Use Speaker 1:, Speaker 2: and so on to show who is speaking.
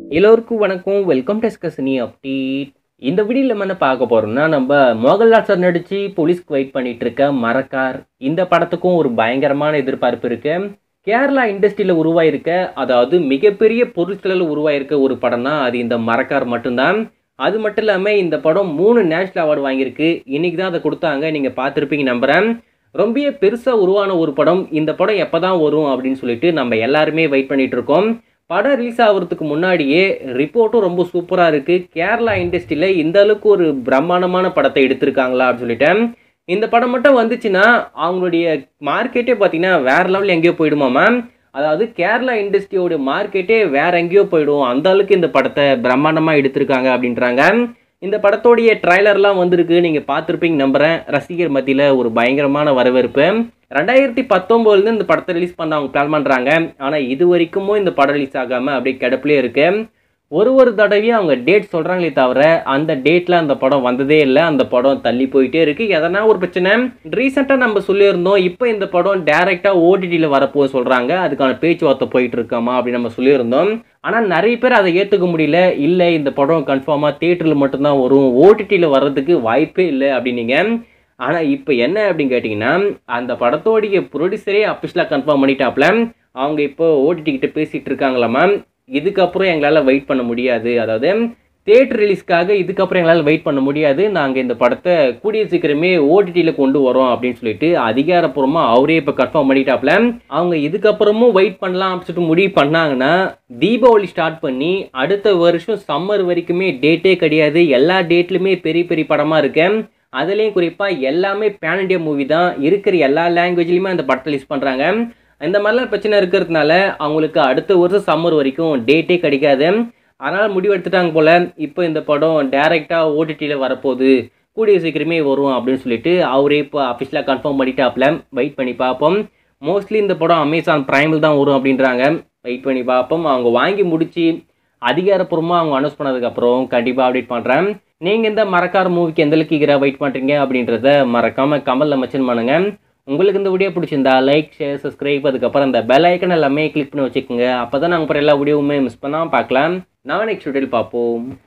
Speaker 1: எல்லோருக்கும் வணக்கம் welcome டெஸ்கசனி update இந்த வீடியோவில் நம்ம என்ன பார்க்க போகிறோம்னா நம்ம மோகன்லால் சார் நடித்து போலீஸ்க்கு வெயிட் பண்ணிட்டு இருக்க மரக்கார் இந்த படத்துக்கும் ஒரு பயங்கரமான எதிர்பார்ப்பு இருக்கு கேரளா இண்டஸ்ட்ரியில் உருவாயிருக்க அதாவது மிகப்பெரிய பொருட்களில் உருவாயிருக்க ஒரு படம்னா அது இந்த மரக்கார் மட்டும்தான் அது மட்டும் இல்லாமல் இந்த படம் மூணு நேஷனல் அவார்டு வாங்கியிருக்கு இன்னைக்கு தான் அதை கொடுத்தாங்க நீங்கள் பார்த்துருப்பீங்க நம்புகிறேன் ரொம்ப பெருசாக உருவான ஒரு படம் இந்த படம் எப்போ தான் வரும் அப்படின்னு சொல்லிட்டு நம்ம எல்லாருமே வெயிட் பண்ணிட்டு இருக்கோம் படம் ரிலீஸ் ஆகிறதுக்கு முன்னாடியே ரிப்போர்ட்டும் ரொம்ப சூப்பராக இருக்குது கேரளா இண்டஸ்ட்ரியில் இந்த அளவுக்கு ஒரு பிரம்மாண்டமான படத்தை எடுத்திருக்காங்களா அப்படின்னு சொல்லிட்டேன் இந்த படம் மட்டும் வந்துச்சுன்னா அவங்களுடைய மார்க்கெட்டே பார்த்தீங்கன்னா வேறு லெவலில் எங்கேயோ போயிடுமாமா அதாவது கேரளா இண்டஸ்ட்ரியோட மார்க்கெட்டே வேற எங்கேயோ போயிடும் அந்த அளவுக்கு இந்த படத்தை பிரம்மாண்டமாக எடுத்திருக்காங்க அப்படின்றாங்க இந்த படத்தோடைய ட்ரைலர்லாம் வந்திருக்கு நீங்கள் பார்த்துருப்பீங்க நம்புகிறேன் ரசிகர் மத்தியில் ஒரு பயங்கரமான வரவேற்பு ரெண்டாயிரத்தி பத்தொம்போதுலேருந்து இந்த படத்தை ரிலீஸ் பண்ண அவங்க பிளான் பண்ணுறாங்க ஆனால் இது வரைக்கும் இந்த படம் ரிலீஸ் ஆகாமல் அப்படியே கிடப்புலேயே இருக்கு ஒரு ஒரு தடவையும் அவங்க டேட் சொல்கிறாங்களே தவிர அந்த டேட்டில் அந்த படம் வந்ததே இல்லை அந்த படம் தள்ளி போயிட்டே இருக்குது எதனா ஒரு பிரச்சனை ரீசெண்டாக நம்ம சொல்லியிருந்தோம் இப்போ இந்த படம் டேரெக்டாக ஓடிடியில் வரப்போகுது சொல்கிறாங்க அதுக்கான பேச்சுவார்த்தை போயிட்டு இருக்காமா அப்படின்னு நம்ம சொல்லியிருந்தோம் ஆனால் நிறைய பேர் அதை ஏற்றுக்க முடியல இல்லை இந்த படம் கன்ஃபார்மாக தேட்டரில் மட்டும்தான் வரும் ஓடிடியில் வர்றதுக்கு வாய்ப்பே இல்லை அப்படின்னீங்க ஆனால் இப்போ என்ன அப்படின்னு கேட்டிங்கன்னா அந்த படத்தோடைய ப்ரொடியூசரே அஃபிஷியலாக கன்ஃபார்ம் பண்ணிட்டாப்ல அவங்க இப்போ ஓடிடி கிட்ட பேசிகிட்டு இருக்காங்களாமா இதுக்கப்புறம் எங்களால் வெயிட் பண்ண முடியாது அதாவது தேட்டர் ரிலீஸ்க்காக இதுக்கப்புறம் எங்களால் வெயிட் பண்ண முடியாது நாங்கள் இந்த படத்தை கூடிய சீக்கிரமே ஓடிடியில் கொண்டு வரோம் அப்படின்னு சொல்லிட்டு அதிகாரப்பூர்வமாக அவரே இப்போ கன்ஃபார்ம் பண்ணிட்டாப்ல அவங்க இதுக்கப்புறமும் வெயிட் பண்ணலாம் அப்படின்னு சொல்லிட்டு முடிவு பண்ணாங்கன்னா தீபாவளி ஸ்டார்ட் பண்ணி அடுத்த வருஷம் சம்மர் வரைக்குமே டேட்டே கிடையாது எல்லா டேட்லையுமே பெரிய பெரிய படமாக இருக்கேன் அதுலேயும் குறிப்பாக எல்லாமே பேன் இண்டியா மூவி தான் இருக்கிற எல்லா லாங்குவேஜ்லையுமே அந்த படத்தை லிஸ்ட் பண்ணுறாங்க இந்த மாதிரிலாம் பிரச்சனை இருக்கிறதுனால அவங்களுக்கு அடுத்த வருஷம் சம்மர் வரைக்கும் டேட்டே கிடைக்காது அதனால் முடிவெடுத்துட்டாங்க போல் இப்போ இந்த படம் டேரெக்டாக ஓடிடியில் வரப்போகுது கூடிய சீக்கிரமே வரும் அப்படின்னு சொல்லிட்டு அவரே இப்போ அஃபிஷியலாக கன்ஃபார்ம் பண்ணிட்டாப்ல வெயிட் பண்ணி பார்ப்போம் மோஸ்ட்லி இந்த படம் அமேசான் ப்ரைமில் தான் வரும் அப்படின்றாங்க வெயிட் பண்ணி பார்ப்போம் அவங்க வாங்கி முடித்து அதிகாரப்பூர்வமாக அவங்க அனௌன்ஸ் பண்ணதுக்கப்புறம் கண்டிப்பாக அப்டேட் பண்ணுறேன் நீங்கள் இந்த மறக்கார மூவிக்கு எந்த அளவுக்கு ஈகராக வெயிட் பண்ணுறீங்க அப்படின்றத மறக்காமல் கமலில் மென்ஷன் பண்ணுங்கள் உங்களுக்கு இந்த வீடியோ பிடிச்சிருந்தா லைக் ஷேர் சப்ஸ்கிரைப் அதுக்கப்புறம் இந்த பெல் ஐக்கன் எல்லாமே கிளிக் பண்ணி வச்சுக்கோங்க அப்போ தான் நாங்கள் அப்புறம் எல்லா வீடியோவுமே மிஸ் பண்ணாமல் பார்க்கலாம் நான் நெக்ஸ்ட் வீடியோவில் பார்ப்போம்